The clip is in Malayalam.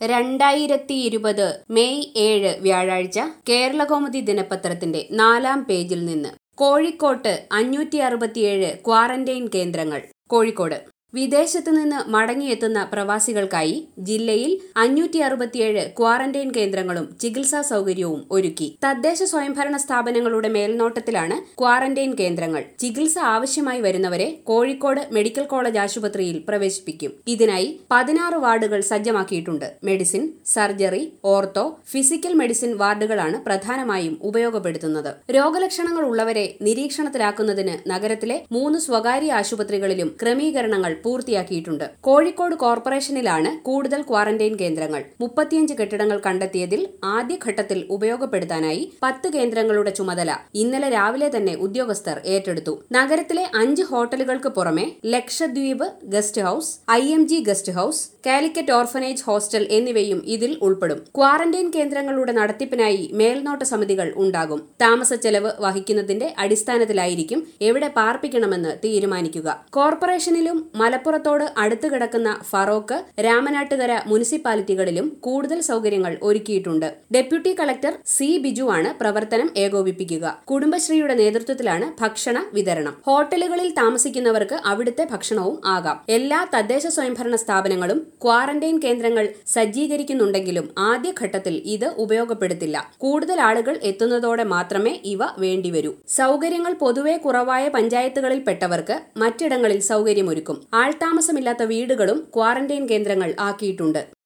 രണ്ടായിരത്തി ഇരുപത് മെയ് ഏഴ് വ്യാഴാഴ്ച കേരളകൗമുദി ദിനപത്രത്തിന്റെ നാലാം പേജിൽ നിന്ന് കോഴിക്കോട്ട് അഞ്ഞൂറ്റി അറുപത്തിയേഴ് ക്വാറന്റൈൻ കേന്ദ്രങ്ങൾ കോഴിക്കോട് വിദേശത്ത് നിന്ന് മടങ്ങിയെത്തുന്ന പ്രവാസികൾക്കായി ജില്ലയിൽ അഞ്ഞൂറ്റി അറുപത്തിയേഴ് ക്വാറന്റൈൻ കേന്ദ്രങ്ങളും ചികിത്സാ സൗകര്യവും ഒരുക്കി തദ്ദേശ സ്വയംഭരണ സ്ഥാപനങ്ങളുടെ മേൽനോട്ടത്തിലാണ് ക്വാറന്റൈൻ കേന്ദ്രങ്ങൾ ചികിത്സ ആവശ്യമായി വരുന്നവരെ കോഴിക്കോട് മെഡിക്കൽ കോളേജ് ആശുപത്രിയിൽ പ്രവേശിപ്പിക്കും ഇതിനായി പതിനാറ് വാർഡുകൾ സജ്ജമാക്കിയിട്ടുണ്ട് medicine surgery ortho physical medicine വാർഡുകളാണ് പ്രധാനമായും ഉപയോഗപ്പെടുത്തുന്നത് രോഗലക്ഷണങ്ങൾ ഉള്ളവരെ നിരീക്ഷണത്തിലാക്കുന്നതിന് നഗരത്തിലെ മൂന്ന് സ്വകാര്യ ആശുപത്രികളിലും ക്രമീകരണങ്ങൾ പൂർത്തിയാക്കിയിട്ടുണ്ട് കോഴിക്കോട് കോർപ്പറേഷനിലാണ് കൂടുതൽ ക്വാറന്റൈൻ കേന്ദ്രങ്ങൾ മുപ്പത്തിയഞ്ച് കെട്ടിടങ്ങൾ കണ്ടെത്തിയതിൽ ആദ്യഘട്ടത്തിൽ ഉപയോഗപ്പെടുത്താനായി പത്ത് കേന്ദ്രങ്ങളുടെ ചുമതല ഇന്നലെ രാവിലെ തന്നെ ഉദ്യോഗസ്ഥർ ഏറ്റെടുത്തു നഗരത്തിലെ അഞ്ച് ഹോട്ടലുകൾക്ക് പുറമെ Lakshadweep guest house I M G guest house Calicut orphanage hostel എന്നിവയും ഇതിൽ ഉൾപ്പെടും ക്വാറന്റൈൻ കേന്ദ്രങ്ങളുടെ നടത്തിപ്പിനായി മേൽനോട്ട സമിതികൾ ഉണ്ടാകും താമസ ചെലവ് വഹിക്കുന്നതിന്റെ അടിസ്ഥാനത്തിലായിരിക്കും എവിടെ പാർപ്പിക്കണമെന്ന് തീരുമാനിക്കുക കോർപ്പറേഷനിലും മലപ്പുറത്തോട് അടുത്ത് കിടക്കുന്ന ഫറോക്ക് രാമനാട്ടുകര മുനിസിപ്പാലിറ്റികളിലും കൂടുതൽ സൗകര്യങ്ങൾ ഒരുക്കിയിട്ടുണ്ട് ഡെപ്യൂട്ടി കളക്ടർ സി ബിജുവാണ് പ്രവർത്തനം ഏകോപിപ്പിക്കുക കുടുംബശ്രീയുടെ നേതൃത്വത്തിലാണ് ഭക്ഷണ വിതരണം ഹോട്ടലുകളിൽ താമസിക്കുന്നവർക്ക് അവിടുത്തെ ഭക്ഷണവും ആകാം എല്ലാ തദ്ദേശ സ്വയംഭരണ സ്ഥാപനങ്ങളും ക്വാറന്റൈൻ കേന്ദ്രങ്ങൾ സജ്ജീകരിക്കുന്നുണ്ടെങ്കിലും ആദ്യഘട്ടത്തിൽ ഇത് ഉപയോഗപ്പെടുത്തില്ല കൂടുതൽ ആളുകൾ എത്തുന്നതോടെ മാത്രമേ ഇവ വേണ്ടിവരൂ സൗകര്യങ്ങൾ പൊതുവെ കുറവായ പഞ്ചായത്തുകളിൽപ്പെട്ടവർക്ക് മറ്റിടങ്ങളിൽ സൗകര്യമൊരുക്കും ആൾതാമസമില്ലാത്ത വീടുകളും ക്വാറന്റൈൻ കേന്ദ്രങ്ങൾ ആക്കിയിട്ടുണ്ട്